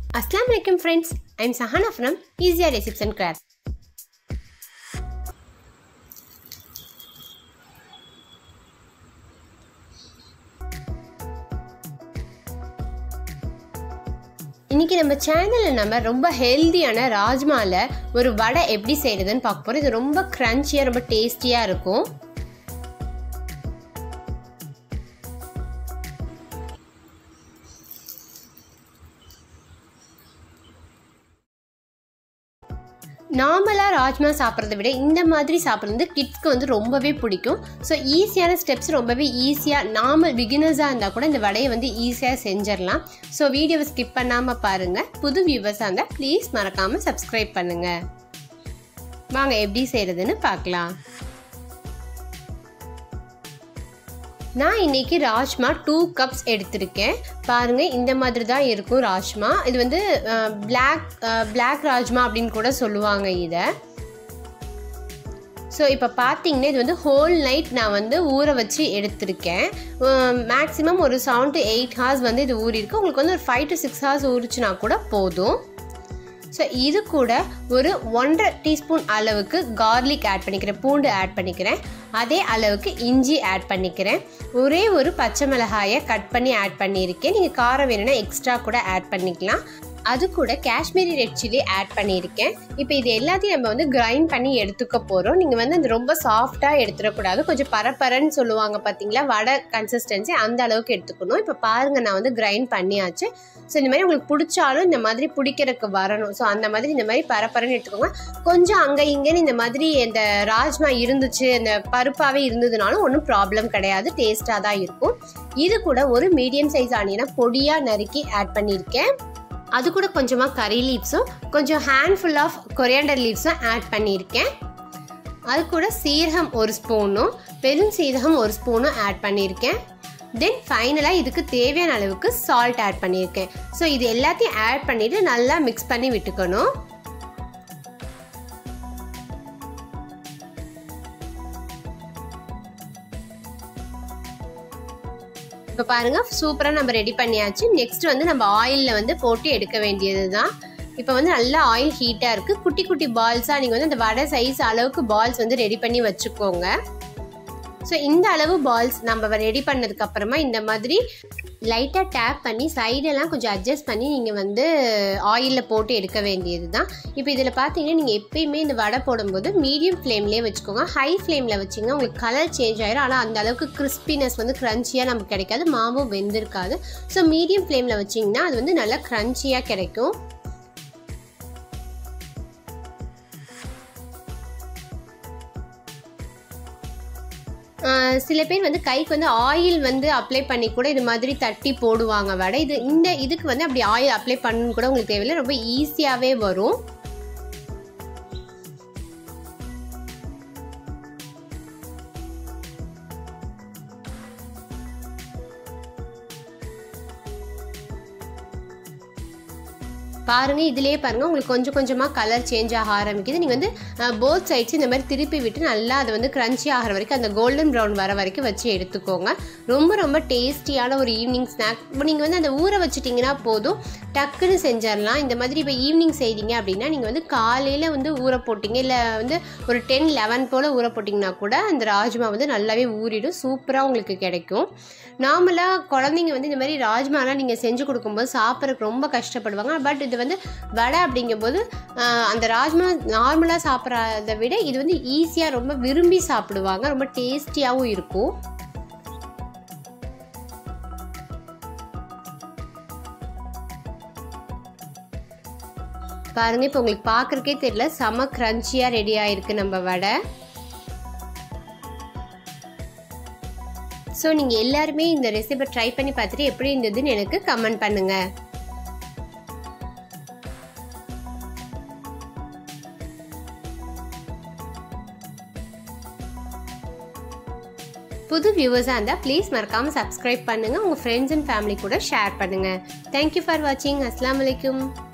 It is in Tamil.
Assalamu alaikum friends. I'm Sahana from Easier Recipes and Crafts. இன்னைக்கு நம்ம சேனலில் நம்ம ரொம்ப ஹெல்தியான ராஜ்மாவில் ஒரு வடை எப்படி செய்கிறதுன்னு பார்க்க போகிறோம் இது ரொம்ப க்ரன்ச்சியாக ரொம்ப டேஸ்டியாக இருக்கும் நார்மலாக ராஜ்மா சாப்பிட்றத விட இந்த மாதிரி சாப்பிட்றது கிட்ஸ்க்கு வந்து ரொம்பவே பிடிக்கும் ஸோ ஈஸியான ஸ்டெப்ஸ் ரொம்பவே ஈஸியாக நார்மல் பிகினர்ஸாக இருந்தால் கூட இந்த வடையை வந்து ஈஸியாக செஞ்சிடலாம் ஸோ வீடியோவை ஸ்கிப் பண்ணாமல் பாருங்கள் புது வியூவர்ஸாக இருந்தால் ப்ளீஸ் மறக்காமல் சப்ஸ்கிரைப் பண்ணுங்கள் வாங்க எப்படி செய்கிறதுன்னு பார்க்கலாம் நான் இன்னைக்கு ராஜ்மா டூ கப்ஸ் எடுத்திருக்கேன் பாருங்க இந்த மாதிரி தான் இருக்கும் ராஜ்மா இது வந்து பிளாக் பிளாக் ராஜ்மா அப்படின்னு கூட சொல்லுவாங்க இதை ஸோ இப்போ பார்த்தீங்கன்னா இது வந்து ஹோல் நைட் நான் வந்து ஊற வச்சு எடுத்திருக்கேன் மேக்ஸிமம் ஒரு செவன் டு எயிட் ஹார்ஸ் வந்து இது ஊறிருக்கு உங்களுக்கு வந்து ஒரு ஃபைவ் டு சிக்ஸ் ஹார்ஸ் ஊறிச்சுனா கூட போதும் ஸோ இது கூட ஒரு ஒன்றரை டீஸ்பூன் அளவுக்கு கார்லிக் ஆட் பண்ணிக்கிறேன் பூண்டு ஆட் பண்ணிக்கிறேன் அதே அளவுக்கு இஞ்சி ஆட் பண்ணிக்கிறேன் ஒரே ஒரு பச்சை மிளகாயை கட் பண்ணி ஆட் பண்ணியிருக்கேன் நீங்கள் காரம் வேணும்னா எக்ஸ்ட்ரா கூட ஆட் பண்ணிக்கலாம் அது கூட காஷ்மீரி ரெட் சில்லி ஆட் பண்ணியிருக்கேன் இப்போ இது எல்லாத்தையும் நம்ம வந்து கிரைண்ட் பண்ணி எடுத்துக்க போகிறோம் நீங்கள் வந்து அது ரொம்ப சாஃப்டாக எடுத்துடக்கூடாது கொஞ்சம் பரப்பரன்னு சொல்லுவாங்க பார்த்தீங்களா வடை கன்சிஸ்டன்சி அந்த அளவுக்கு எடுத்துக்கணும் இப்போ பாருங்கள் நான் வந்து கிரைண்ட் பண்ணியாச்சு ஸோ இந்த மாதிரி உங்களுக்கு பிடிச்சாலும் இந்த மாதிரி பிடிக்கிறதுக்கு வரணும் ஸோ அந்த மாதிரி இந்த மாதிரி பரப்பரன்னு எடுத்துக்கோங்க கொஞ்சம் அங்கே இங்கேன்னு இந்த மாதிரி இந்த ராஜ்மா இருந்துச்சு இந்த பருப்பாகவே இருந்ததுனாலும் ஒன்றும் ப்ராப்ளம் கிடையாது டேஸ்ட்டாக தான் இருக்கும் இது கூட ஒரு மீடியம் சைஸ் ஆனியனை பொடியாக நறுக்கி ஆட் பண்ணியிருக்கேன் அது கூட கொஞ்சமாக கறி லீவ்ஸும் கொஞ்சம் ஹேண்ட்ஃபுல் ஆஃப் கொரியாண்டர் லீவ்ஸும் ஆட் பண்ணியிருக்கேன் அது கூட சீரகம் ஒரு ஸ்பூனும் பெரும் சீரகம் ஒரு ஸ்பூனும் ஆட் பண்ணியிருக்கேன் தென் ஃபைனலாக இதுக்கு தேவையான அளவுக்கு சால்ட் ஆட் பண்ணியிருக்கேன் ஸோ இது எல்லாத்தையும் ஆட் பண்ணிவிட்டு நல்லா மிக்ஸ் பண்ணி விட்டுக்கணும் இப்போ பாருங்க சூப்பராக நம்ம ரெடி பண்ணியாச்சு நெக்ஸ்ட் வந்து நம்ம ஆயிலில் வந்து போட்டு எடுக்க வேண்டியது தான் இப்போ வந்து நல்லா ஆயில் ஹீட்டாக இருக்குது குட்டி குட்டி பால்ஸாக நீங்கள் வந்து அந்த வடை சைஸ் அளவுக்கு பால்ஸ் வந்து ரெடி பண்ணி வச்சுக்கோங்க ஸோ இந்த அளவு பால்ஸ் நம்ம ரெடி பண்ணதுக்கு அப்புறமா இந்த மாதிரி லைட்டாக டேப் பண்ணி சைடெல்லாம் கொஞ்சம் அட்ஜஸ்ட் பண்ணி நீங்கள் வந்து ஆயிலில் போட்டு எடுக்க வேண்டியது தான் இப்போ இதில் பார்த்தீங்கன்னா நீங்கள் எப்பயுமே இந்த வடை போடும்போது மீடியம் ஃப்ளேம்லேயே வச்சுக்கோங்க ஹை ஃப்ளேமில் வச்சிங்கன்னா உங்களுக்கு கலர் சேஞ்ச் ஆயிரும் ஆனால் அந்த அளவுக்கு கிறிஸ்பினஸ் வந்து க்ரன்ச்சியாக நமக்கு கிடைக்காது மாவும் வெந்திருக்காது ஸோ மீடியம் ஃப்ளேமில் வச்சிங்கன்னா அது வந்து நல்லா க்ரன்ச்சியாக கிடைக்கும் சில பேர் வந்து கைக்கு வந்து ஆயில் வந்து அப்ளை பண்ணி கூட இது மாதிரி தட்டி போடுவாங்க வடை இது இந்த இதுக்கு வந்து அப்படி ஆயில் அப்ளை பண்ணு கூட உங்களுக்கு தேவையில்லை ரொம்ப ஈஸியாகவே வரும் பாருங்க இதுலேயே பாருங்க உங்களுக்கு கொஞ்சம் கொஞ்சமாக கலர் சேஞ்ச் ஆக ஆரம்பிக்குது நீங்கள் வந்து போத் சைட்ஸ் இந்த மாதிரி திருப்பி விட்டு நல்லா அதை வந்து க்ரன்ச்சி ஆகிற வரைக்கும் அந்த கோல்டன் ப்ரௌன் வர வரைக்கும் வச்சு எடுத்துக்கோங்க ரொம்ப ரொம்ப டேஸ்டியான ஒரு ஈவினிங் ஸ்நாக் இப்போ நீங்கள் வந்து அந்த ஊற வச்சுட்டிங்கன்னா போதும் டக்குன்னு செஞ்சிடலாம் இந்த மாதிரி இப்போ ஈவினிங் செய்கிறீங்க அப்படின்னா நீங்கள் வந்து காலையில் வந்து ஊற போட்டிங்க இல்லை வந்து ஒரு டென் லெவன் போல் ஊற போட்டிங்கன்னா கூட அந்த ராஜ்மா வந்து நல்லாவே ஊறிடும் சூப்பராக உங்களுக்கு கிடைக்கும் நார்மலாக குழந்தைங்க வந்து இந்த மாதிரி ராஜ்மாலாம் நீங்கள் செஞ்சு கொடுக்கும்போது சாப்பிட்றதுக்கு ரொம்ப கஷ்டப்படுவாங்க பட் இது வந்து வடை அப்படிங்கும்போது அந்த ராஜ்மா நார்மலாக சாப்பிட்றத விட இது வந்து ஈஸியாக ரொம்ப விரும்பி சாப்பிடுவாங்க ரொம்ப டேஸ்டியாகவும் இருக்கும் பாருங்க இப்போ உங்களுக்கு பார்க்குறக்கே தெரியல செம க்ரன்ச்சியாக ரெடி ஆயிருக்கு நம்ம வடை ஸோ நீங்கள் எல்லாருமே இந்த ரெசிபி ட்ரை பண்ணி பார்த்துட்டு எப்படி இருந்ததுன்னு எனக்கு கமெண்ட் பண்ணுங்கள் புது வியூவர்ஸாக இருந்தால் ப்ளீஸ் மறக்காமல் சப்ஸ்கிரைப் பண்ணுங்கள் உங்கள் ஃப்ரெண்ட்ஸ் அண்ட் ஃபேமிலி கூட ஷேர் பண்ணுங்கள் தேங்க்யூ ஃபார் வாட்சிங் அஸ்லாம் வலைக்கும்